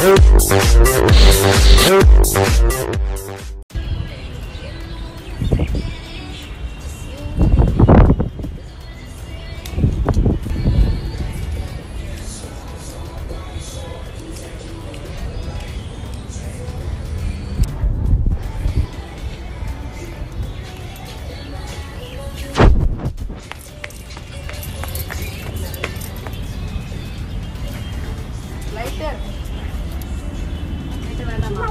lighter lighter வேண்டாமா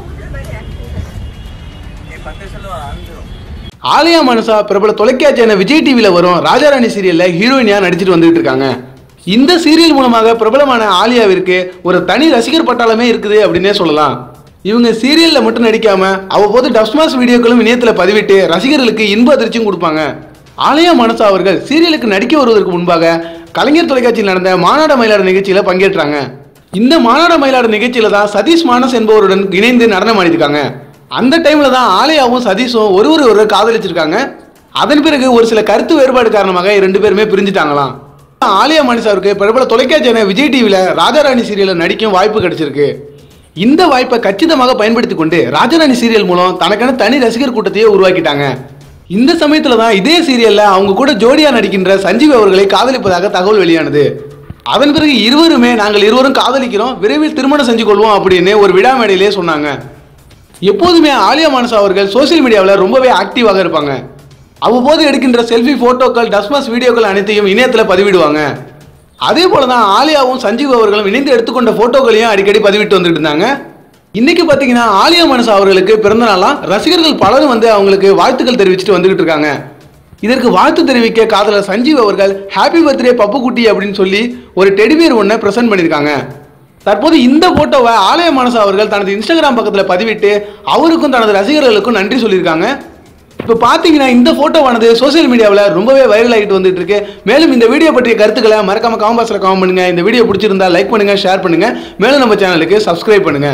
ஆலியா மனசா பிரபல தொலைக்காட்சியான விஜய் டிவியில் வரும் ராஜாராணி சீரியலில் ஹீரோயினியாக நடிச்சிட்டு வந்துட்டு இருக்காங்க இந்த சீரியல் மூலமாக பிரபலமான ஆலியாவிற்கு ஒரு தனி ரசிகர் பட்டாளமே இருக்குது அப்படின்னே சொல்லலாம் இவங்க சீரியலில் மட்டும் நடிக்காம அவ்வப்போது டப்ஸ்மாஸ் வீடியோக்களும் இணையத்தில் பதிவிட்டு ரசிகர்களுக்கு இன்ப அதிர்ச்சியும் கொடுப்பாங்க ஆலியா மனசா அவர்கள் சீரியலுக்கு நடிக்க வருவதற்கு முன்பாக கலைஞர் தொலைக்காட்சியில் நடந்த மாநாட மயிலாடு நிகழ்ச்சியில் பங்கேற்றாங்க இந்த மாநாட மயிலாடு நிகழ்ச்சியில தான் சதீஷ் மானஸ் என்பவருடன் இணைந்து நடனம் ஆடிருக்காங்க அந்த டைம்ல தான் ஆலயாவும் சதீஷும் ஒருவர் ஒருவர் காதலிச்சிருக்காங்க அதன் பிறகு ஒரு சில கருத்து வேறுபாடு காரணமாக ரெண்டு பேருமே பிரிஞ்சுட்டாங்களாம் ஆலயா மணிஷ் அவருக்கு பிரபல தொலைக்காட்சியான விஜய் டிவியில் ராஜாராணி சீரியலில் நடிக்கும் வாய்ப்பு கிடைச்சிருக்கு இந்த வாய்ப்பை கச்சிதமாக பயன்படுத்தி கொண்டு ராஜாராணி சீரியல் மூலம் தனக்கான தனி ரசிகர் கூட்டத்தையே உருவாக்கிட்டாங்க இந்த சமயத்துல தான் இதே சீரியல்ல அவங்க கூட ஜோடியா நடிக்கின்ற சஞ்சீவ் அவர்களை காதலிப்பதாக தகவல் வெளியானது அதன் பிறகு இருவருமே நாங்கள் இருவரும் காதலிக்கிறோம் விரைவில் திருமணம் செஞ்சு கொள்வோம் அப்படின்னு ஒரு விழா மேடையிலே சொன்னாங்க எப்போதுமே ஆலியா மானசா அவர்கள் சோஷியல் மீடியாவில் ரொம்பவே ஆக்டிவாக இருப்பாங்க அவ்வப்போது எடுக்கின்ற செல்ஃபி ஃபோட்டோக்கள் டஸ்மாஸ் வீடியோக்கள் அனைத்தையும் இணையத்தில் பதிவிடுவாங்க அதே போல தான் ஆலியாவும் சஞ்சீவ் அவர்களும் இணைந்து எடுத்துக்கொண்ட ஃபோட்டோக்களையும் அடிக்கடி பதிவிட்டு வந்துட்டு இருந்தாங்க இன்னைக்கு பார்த்தீங்கன்னா ஆலியா மனசா அவர்களுக்கு பிறந்த நாளாம் ரசிகர்கள் பலரும் வந்து அவங்களுக்கு வாழ்த்துக்கள் தெரிவிச்சுட்டு வந்துகிட்டு இருக்காங்க இதற்கு வாழ்த்து தெரிவிக்க காதலர் சஞ்சீவ் அவர்கள் ஹாப்பி பர்த்டே பப்புக்குட்டி அப்படின்னு சொல்லி ஒரு டெடிபியர் ஒன்றை ப்ரெசென்ட் பண்ணியிருக்காங்க தற்போது இந்த போட்டோவை ஆலய மனசா அவர்கள் தனது இன்ஸ்டாகிராம் பக்கத்தில் பதிவிட்டு அவருக்கும் தனது ரசிகர்களுக்கும் நன்றி சொல்லியிருக்காங்க இப்போ பார்த்தீங்கன்னா இந்த ஃபோட்டோவானது சோஷியல் மீடியாவில் ரொம்பவே வைரல் ஆகிட்டு வந்துட்டு இருக்கு மேலும் இந்த வீடியோ பற்றிய கருத்துக்களை மறக்காம காமெண்ட் பாக்ஸில் கமெண்ட் பண்ணுங்க இந்த வீடியோ பிடிச்சிருந்தா லைக் பண்ணுங்க ஷேர் பண்ணுங்க மேலும் நம்ம சேனலுக்கு சப்ஸ்கிரைப் பண்ணுங்க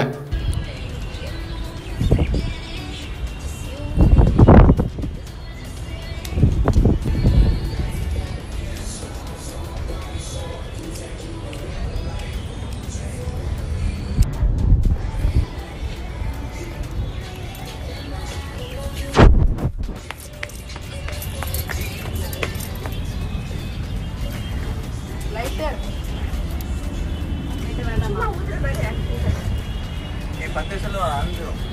லைட்டர் லைட்டர் வேண்டாமா பத்து சொல்லுவா அந்துரும்